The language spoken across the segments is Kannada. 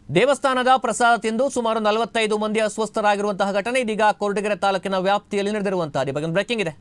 ದೇವಸ್ಥಾನದ ಪ್ರಸಾದ ತಿಂದು ಸುಮಾರು ನಲವತ್ತೈದು ಮಂದಿ ಅಸ್ವಸ್ಥರಾಗಿರುವಂತಹ ಘಟನೆ ಇದೀಗ ಕೊರಟಗೆರೆ ತಾಲೂಕಿನ ವ್ಯಾಪ್ತಿಯಲ್ಲಿ ನಡೆದಿರುವಂತಹ ಈ ಬಗ್ಗೆ ಬ್ರೇಕಿಂಗ್ ಇದೆ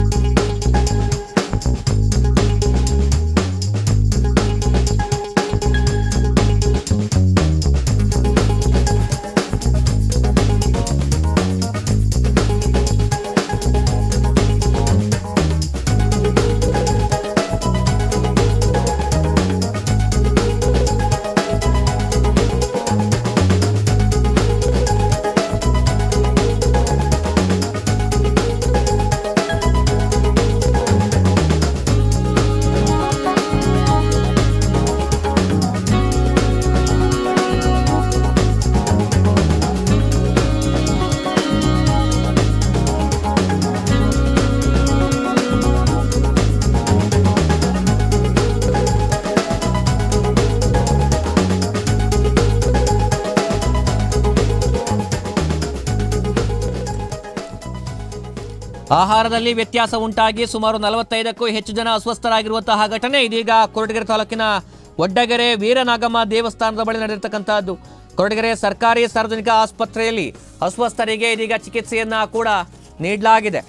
ಆಹಾರದಲ್ಲಿ ವ್ಯತ್ಯಾಸ ಉಂಟಾಗಿ ಸುಮಾರು ನಲವತ್ತೈದಕ್ಕೂ ಹೆಚ್ಚು ಜನ ಅಸ್ವಸ್ಥರಾಗಿರುವಂತಹ ಘಟನೆ ಇದೀಗ ಕೊರಟಗೆರೆ ತಾಲೂಕಿನ ಒಡ್ಡಗೆರೆ ವೀರನಾಗಮ್ಮ ದೇವಸ್ಥಾನದ ಬಳಿ ನಡೆದಿರ್ತಕ್ಕಂತಹದ್ದು ಕೊರಟಗೆರೆ ಸರ್ಕಾರಿ ಸಾರ್ವಜನಿಕ ಆಸ್ಪತ್ರೆಯಲ್ಲಿ ಅಸ್ವಸ್ಥರಿಗೆ ಇದೀಗ ಚಿಕಿತ್ಸೆಯನ್ನ ಕೂಡ ನೀಡಲಾಗಿದೆ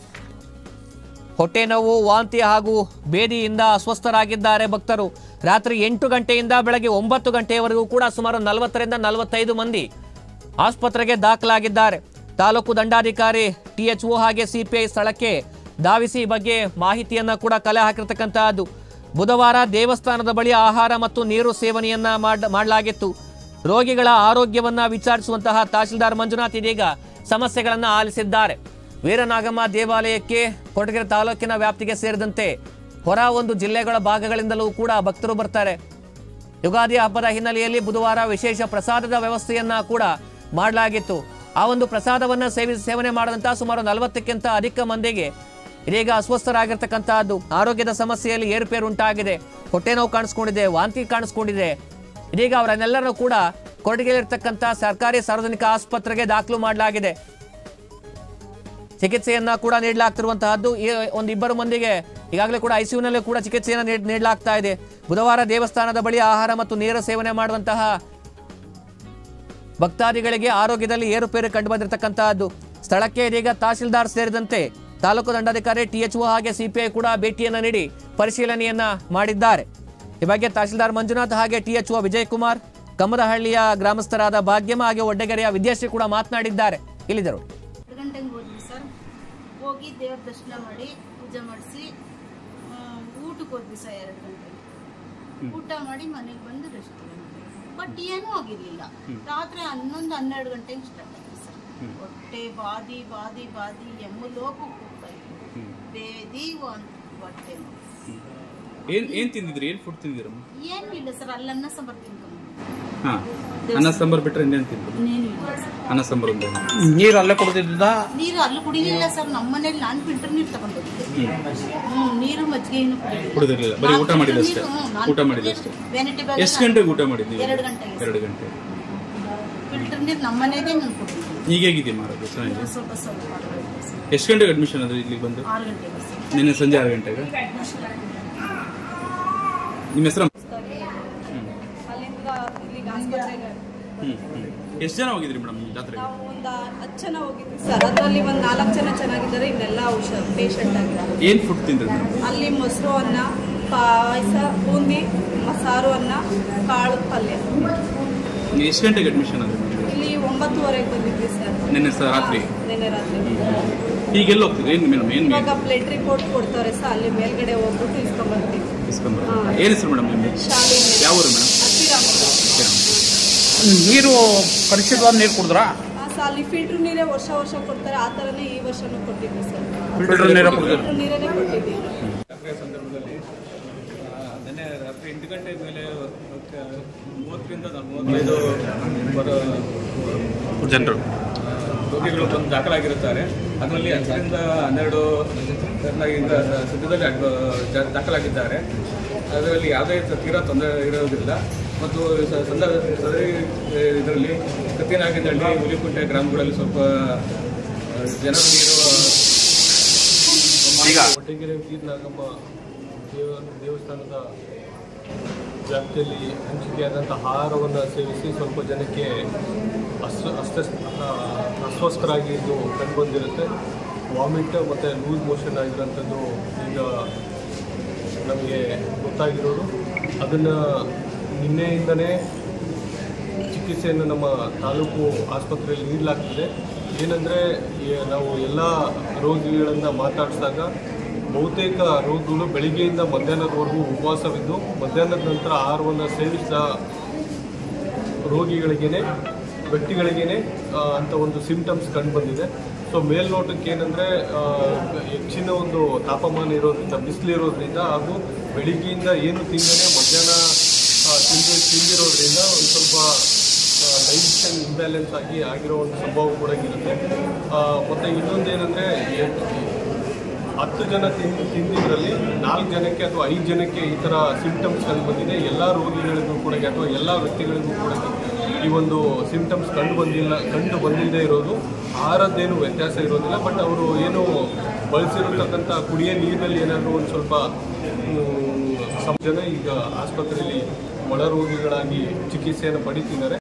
ಹೊಟ್ಟೆ ನೋವು ವಾಂತಿ ಹಾಗೂ ಬೇದಿಯಿಂದ ಅಸ್ವಸ್ಥರಾಗಿದ್ದಾರೆ ಭಕ್ತರು ರಾತ್ರಿ ಎಂಟು ಗಂಟೆಯಿಂದ ಬೆಳಗ್ಗೆ ಒಂಬತ್ತು ಗಂಟೆಯವರೆಗೂ ಕೂಡ ಸುಮಾರು ನಲವತ್ತರಿಂದ ನಲವತ್ತೈದು ಮಂದಿ ಆಸ್ಪತ್ರೆಗೆ ದಾಖಲಾಗಿದ್ದಾರೆ ತಾಲೂಕು ದಂಡಾಧಿಕಾರಿ ಟಿಎಚ್ಒ ಹಾಗೆ ಸಿಪಿಐ ಸ್ಥಳಕ್ಕೆ ಧಾವಿಸಿ ಈ ಬಗ್ಗೆ ಮಾಹಿತಿಯನ್ನ ಕೂಡ ಕಲೆ ಹಾಕಿರ್ತಕ್ಕಂತಹದ್ದು ಬುಧವಾರ ದೇವಸ್ಥಾನದ ಬಳಿ ಆಹಾರ ಮತ್ತು ನೀರು ಸೇವನೆಯನ್ನ ಮಾಡ್ ಮಾಡಲಾಗಿತ್ತು ರೋಗಿಗಳ ಆರೋಗ್ಯವನ್ನ ವಿಚಾರಿಸುವಂತಹ ತಹಶೀಲ್ದಾರ್ ಮಂಜುನಾಥ್ ಇದೀಗ ಸಮಸ್ಯೆಗಳನ್ನ ಆಲಿಸಿದ್ದಾರೆ ವೀರನಾಗಮ್ಮ ದೇವಾಲಯಕ್ಕೆ ಕೊರಟಗೆರೆ ತಾಲೂಕಿನ ವ್ಯಾಪ್ತಿಗೆ ಸೇರಿದಂತೆ ಹೊರ ಒಂದು ಜಿಲ್ಲೆಗಳ ಭಾಗಗಳಿಂದಲೂ ಕೂಡ ಭಕ್ತರು ಬರ್ತಾರೆ ಯುಗಾದಿ ಹಬ್ಬದ ಹಿನ್ನೆಲೆಯಲ್ಲಿ ಬುಧವಾರ ವಿಶೇಷ ಪ್ರಸಾದದ ವ್ಯವಸ್ಥೆಯನ್ನ ಕೂಡ ಮಾಡಲಾಗಿತ್ತು ಆ ಒಂದು ಪ್ರಸಾದವನ್ನ ಸೇವಿಸಿ ಸೇವನೆ ಮಾಡಿದಂತಹ ಸುಮಾರು ನಲವತ್ತಕ್ಕಿಂತ ಅಧಿಕ ಮಂದಿಗೆ ಇದೀಗ ಅಸ್ವಸ್ಥರಾಗಿರ್ತಕ್ಕಂತಹದ್ದು ಆರೋಗ್ಯದ ಸಮಸ್ಯೆಯಲ್ಲಿ ಏರುಪೇರು ಉಂಟಾಗಿದೆ ಹೊಟ್ಟೆ ನೋವು ಕಾಣಿಸ್ಕೊಂಡಿದೆ ವಾಂತಿ ಕಾಣಿಸ್ಕೊಂಡಿದೆ ಇದೀಗ ಅವರನ್ನೆಲ್ಲರೂ ಕೂಡ ಕೊರಟಗೆರೆಯಲ್ಲಿರ್ತಕ್ಕಂಥ ಸರ್ಕಾರಿ ಸಾರ್ವಜನಿಕ ಆಸ್ಪತ್ರೆಗೆ ದಾಖಲು ಮಾಡಲಾಗಿದೆ ಚಿಕಿತ್ಸೆಯನ್ನ ಕೂಡ ನೀಡಲಾಗ್ತಿರುವಂತಹದ್ದು ಈ ಒಂದು ಇಬ್ಬರು ಮಂದಿಗೆ ಈಗಾಗಲೇ ಕೂಡ ಐಸಿಯುನಲ್ಲಿ ಕೂಡ ಚಿಕಿತ್ಸೆಯನ್ನು ನೀಡ್- ನೀಡಲಾಗ್ತಾ ಇದೆ ಬುಧವಾರ ದೇವಸ್ಥಾನದ ಬಳಿ ಆಹಾರ ಮತ್ತು ನೀರು ಸೇವನೆ ಮಾಡುವಂತಹ ಭಕ್ತಾದಿಗಳಿಗೆ ಆರೋಗ್ಯದಲ್ಲಿ ಏರುಪೇರು ಕಂಡು ಬಂದಿರತಕ್ಕಂತಹದ್ದು ಸ್ಥಳಕ್ಕೆ ಇದೀಗ ತಹಶೀಲ್ದಾರ್ ಸೇರಿದಂತೆ ತಾಲೂಕು ದಂಡಾಧಿಕಾರಿ ಟಿಎಚ್ಒ ಹಾಗೆ ಸಿಪಿಐ ಕೂಡ ಭೇಟಿಯನ್ನ ನೀಡಿ ಪರಿಶೀಲನೆಯನ್ನ ಮಾಡಿದ್ದಾರೆ ಈ ಬಗ್ಗೆ ತಹಶೀಲ್ದಾರ್ ಮಂಜುನಾಥ್ ಹಾಗೆ ಟಿಎಚ್ಒ ವಿಜಯ್ ಕುಮಾರ್ ಕಮ್ಮದಹಳ್ಳಿಯ ಗ್ರಾಮಸ್ಥರಾದ ಭಾಗ್ಯಮ್ಮ ಹಾಗೆ ಒಡ್ಡಗೆರೆಯ ವಿದ್ಯಾಶ್ರೀ ಕೂಡ ಮಾತನಾಡಿದ್ದಾರೆ ಇಲ್ಲಿದ್ದರು ಎರಡು ಗಂಟೆಗೆ ಹೋದ್ವಿ ಸರ್ ಹೋಗಿ ದೇವ್ರ ದರ್ಶನ ಮಾಡಿ ಪೂಜೆ ಮಾಡಿಸಿ ಊಟಕ್ಕೆ ಹೋದ್ವಿ ಸರ್ ಎರಡು ಗಂಟೆಗೆ ಊಟ ಮಾಡಿ ಮನೆಗೆ ಬಂದು ರೆಸ್ಟ್ ಬಟ್ ಏನೂ ಆಗಿರ್ಲಿಲ್ಲ ರಾತ್ರಿ ಹನ್ನೊಂದು ಹನ್ನೆರಡು ಗಂಟೆಗೆ ಸ್ಟಾರ್ಟ್ ಆಯ್ತು ಸರ್ ಹೊಟ್ಟೆ ಬಾದಿ ಬಾದಿ ಬಾದಿ ಎಮ್ಮು ಲೋಕು ಕೂಗ್ತಾ ಇತ್ತು ಬೇದಿ ಒಂದು ಹೊಟ್ಟೆ ನೋವು. ಏನ್ ಏನ್ ತಿಂದಿದ್ರಿ ಏನ್ ಫುಡ್ ತಿಂದಿರಮ್ಮ ಏನೂ ಇಲ್ಲ ಸರ್ ಅಲ್ಲನ್ನ ಸಾಂಬಾರ್ ತಿನ್ಕೊಂಡು ಹಾ ಅನ್ನ ಸಾಂಬಾರ್ ಬಿಟ್ರೆ ಇನ್ನೇನ್ ತಿಂದ್ರು ಇನ್ನೇನು ಇಲ್ಲ ಸರ್ ಅನ್ನ ಸಾಂಬಾರ್ ಒಂದೇ ನೀರು ಅಲ್ಲೇ ಕೊಡ್ತಿದ್ದ ನೀರು ಅಲ್ಲಿ ಕುಡಿಲಿಲ್ಲ ಸರ್ ನಮ್ಮ ಮನೇಲಿ ನಾನು ಫಿಲ್ಟರ್ ನೀರು ತಗೊಂಡೋಗಿದ್ದೆ ಹ್ಮ್ ನೀರು ಮಜ್ಜಿಗೆ ಏನು ಕುಡಿಲಿಲ್ಲ ಕುಡಿದಿರ್ಲಿಲ್ಲ ಬರೀ ಊಟ ನಾನು ಮಾಡಿದಷ್ಟೇ ನೀರು, ಹ್ಮ್, ನಾನು ಊಟ ಮಾಡಿದಷ್ಟೇ ವ್ಯಾನಿಟಿ ಬ್ಯಾಗ್ ಎಷ್ಟು ಗಂಟೆಗೆ ಊಟ ಮಾಡಿದ್ವಿ ಎರಡು ಗಂಟೆಗೆ ಎರಡು ಗಂಟೆ ಫಿಲ್ಟರ್ ನೀರು ನಮ್ಮ ಮನೆಗೆ ನಾನು ಕುಡಿದ್ದೀನಿ ಈಗ ಹೇಗಿದೆ ಮಾರೋದು ಚೆನ್ನಾಗಿದೆ ಸ್ವಲ್ಪ ಸ್ವಲ್ಪ ಮಾಡ್ಬೇಕು ಸರ್. ಎಷ್ಟು ಗಂಟೆಗೆ ಅಡ್ಮಿಷನ್ ಆದ್ರೆ ಇಲ್ಲಿಗೆ ಬಂದು ಆರು ಗಂಟೆಗೆ ಸರ್ ನಿನ್ನೆ ಸಂಜೆ ಆರು ಗಂಟೆಗೆ ನಿಮ್ಮ ಹೆಸರು ಅಲ್ಲಿಂದ ಇಲ್ಲಿಗೆ ಆಸ್ಪತ್ರೆಗೆ ಹ್ಮ್ ಹ್ಮ್. ಎಷ್ಟು ಜನ ಹೋಗಿದ್ರಿ ಮೇಡಮ್ ಜಾತ್ರೆಗೆ ನಾವು ಒಂದು ಹತ್ತು ಜನ ಹೋಗಿದ್ವಿ ಸರ್ ಅದರಲ್ಲಿ ಒಂದು ನಾಲ್ಕು ಜನ ಚೆನ್ನಾಗಿದ್ದಾರೆ ಇನ್ನೆಲ್ಲ ಹುಷಾರ್ ಪೇಷಂಟ್ ಆಗಿದ್ದಾರೆ ಏನ್ ಫುಡ್ ತಿಂದ್ರಿ ಮೇಡಮ್ ಅಲ್ಲಿ ಮೊಸರು ಅನ್ನ ಪಾಯಸ ಬೂಂದಿ ಸಾರು ಅನ್ನ ಕಾಳು ಪಲ್ಯ ಎಷ್ಟು ಗಂಟೆಗೆ ಅಡ್ಮಿಷನ್ ಆದ್ರೆ ಮೇಡಮ್ ಇಲ್ಲಿ ಒಂಬತ್ತುವರೆಗೆ ಬಂದಿದ್ವಿ ಸರ್ ನಿನ್ನೆ ಸ ರಾತ್ರಿ ನಿನ್ನೆ ರಾತ್ರಿ ಈಗ ಎಲ್ಲಿ ಹೋಗ್ತಿದ್ರಿ ಏನ್ ಮೇಡಮ್ ಏನ್ ಇವಾಗ ಬ್ಲಡ್ ರಿಪೋರ್ಟ್ ಕೊಡ್ತಾರೆ ಸರ್ ಅಲ್ಲಿ ಮೇಲ್ಗಡೆ ಹೋಗ್ಬಿಟ್ಟು ಇಸ್ಕೊಂಡ್ಬರ್ತೀವಿ ಇಸ್ಕೊಂಡು ಹಾ. ಏನ್ ಹೆಸರು ಮೇಡಮ್ ನಿಮ್ದು ಶಾಲೆಯಿಂದ ಯಾವ ಊರು ಮೇಡಮ್ ಹತ್ತಿರ ನೀರು ಪರಿಶುದ್ಧವಾದ ನೀರು ಕುಡಿದ್ರಾ ಸರ್ ಅಲ್ಲಿ ಫಿಲ್ಟರ್ ನೀರೇ ವರ್ಷ ವರ್ಷ ಕೊಡ್ತಾರೆ ಆ ಥರನೇ ಈ ವರ್ಷನೂ ಕೊಟ್ಟಿದ್ವಿ ಸರ್ ಫಿಲ್ಟರ್ ನೀರೇ ಕುಡಿದ್ರಾ ಫಿಲ್ಟರ್ ನೀರೇ ಕೊಟ್ಟಿದ್ದೀವಿ ಜಾತ್ರೆಯ ಸಂದರ್ಭದಲ್ಲಿ ಆ, ನಿನ್ನೆ ರಾತ್ರಿ ಎಂಟು ಗಂಟೆ ಮೇಲೆ ಆ, ಮೂವತ್ತರಿಂದ ಮೂವತ್ತೈದು ಬರೋ ಜನರು ಆ, ರೋಗಿಗಳು ಬಂದು ದಾಖಲಾಗಿರುತ್ತಾರೆ ಅದರಲ್ಲಿ ಹತ್ತರಿಂದ ಹನ್ನೆರಡು ಜನರಾಗಿಂದ ಸದ್ಯದಲ್ಲಿ ಅಡ್ವ- ಜ- ದಾಖಲಾಗಿದ್ದಾರೆ ಅದರಲ್ಲಿ ಯಾವುದೇ ತೀರಾ ತೊಂದರೆ ಇರೋದಿಲ್ಲ ಮತ್ತು ಸ- ಸಂದರ್ಭ ಸದರಿ ಇದರಲ್ಲಿ ಕತ್ತಿನಾಗಿದ್ದಳ್ಳಿ ಹುಲಿಕುಂಟೆ ಗ್ರಾಮಗಳಲ್ಲಿ ಸ್ವಲ್ಪ ಆ, ಜನರು ನೀರು ಈಗ ಒಟ್ಟಗೆರೆ ವೀರನಾಗಮ್ಮ ದೇವ ದೇವಸ್ಥಾನದ ವ್ಯಾಪ್ತಿಯಲ್ಲಿ ಹಂಚಿಕೆಯಾದಂಥ ಆಹಾರವನ್ನು ಸೇವಿಸಿ ಸ್ವಲ್ಪ ಜನಕ್ಕೆ ಅಸ್ವ ಅಸ್ತ ಆ, ಅಸ್ವಸ್ಥರಾಗಿ ಇದು ಕಂಡುಬಂದಿರುತ್ತೆ ವಾಮಿಟ್ ಮತ್ತು ಲೂಸ್ ಮೋಷನ್ ಆಗಿರೋಂಥದ್ದು ಈಗ ನಮಗೆ ಗೊತ್ತಾಗಿರೋದು ಅದನ್ನು ನಿನ್ನೆಯಿಂದನೇ ಚಿಕಿತ್ಸೆಯನ್ನು ನಮ್ಮ ತಾಲೂಕು ಆಸ್ಪತ್ರೆಯಲ್ಲಿ ನೀಡಲಾಗ್ತಿದೆ ಏನಂದರೆ ನಾವು ಎಲ್ಲ ರೋಗಿಗಳನ್ನು ಮಾತಾಡಿಸಿದಾಗ ಬಹುತೇಕ ರೋಗಿಗಳು ಬೆಳಿಗ್ಗೆಯಿಂದ ಮಧ್ಯಾಹ್ನದವರೆಗೂ ಉಪವಾಸವಿದ್ದು ಮಧ್ಯಾಹ್ನದ ನಂತರ ಆಹಾರವನ್ನು ಸೇವಿಸಿದ ರೋಗಿಗಳಿಗೇನೆ ವ್ಯಕ್ತಿಗಳಿಗೇನೆ ಆ, ಅಂತ ಒಂದು ಸಿಂಟಮ್ಸ್ ಕಂಡು ಬಂದಿದೆ ಸೊ ಮೇಲ್ನೋಟಕ್ಕೆ ಏನಂದರೆ ಹೆಚ್ಚಿನ ಒಂದು ತಾಪಮಾನ ಇರೋದ್ರಿಂದ ಬಿಸಿಲಿರೋದ್ರಿಂದ ಹಾಗೂ ಬೆಳಿಗ್ಗೆಯಿಂದ ಏನು ತಿಂದನೆ ಮಧ್ಯಾಹ್ನ ಆ, ತಿಂದು ತಿಂದಿರೋದ್ರಿಂದ ಒಂದು ಸ್ವಲ್ಪ ಡೈಜೆಷನ್ ಇಂಬ್ಯಾಲೆನ್ಸ್ ಆಗಿ ಆಗಿರೋ ಒಂದು ಸಂಭವ ಕೂಡ ಇರುತ್ತೆ ಆ, ಮತ್ತೆ ಇನ್ನೊಂದೇನೆಂದರೆ ಹತ್ತು ಜನ ತಿನ್ ತಿಂದಿದ್ರಲ್ಲಿ ನಾಲ್ಕು ಜನಕ್ಕೆ ಅಥವಾ ಐದು ಜನಕ್ಕೆ ಈ ಥರ ಸಿಂಟಮ್ಸ್ ಕಂಡು ಬಂದಿದೆ ಎಲ್ಲ ರೋಗಿಗಳಿಗೂ ಕೂಡ ಅಥವಾ ಎಲ್ಲ ವ್ಯಕ್ತಿಗಳಿಗೂ ಕೂಡ ಈ ಒಂದು ಸಿಂಟಮ್ಸ್ ಕಂಡು ಬಂದಿಲ್ಲ ಕಂಡು ಬಂದಿಲ್ಲದೆ ಇರೋದು ಆಹಾರದ್ದೇನು ವ್ಯತ್ಯಾಸ ಇರೋದಿಲ್ಲ ಬಟ್ ಅವರು ಏನು ಬಳಸಿರತಕ್ಕಂಥ ಕುಡಿಯೋ ನೀರಿನಲ್ಲಿ ಏನಾದರೂ ಒಂದು ಸ್ವಲ್ಪ ಮ್, ಸಮ ಜನ ಈಗ ಆಸ್ಪತ್ರೆಯಲ್ಲಿ ಒಳ ರೋಗಿಗಳಾಗಿ ಚಿಕಿತ್ಸೆಯನ್ನು ಪಡಿತಿದ್ದಾರೆ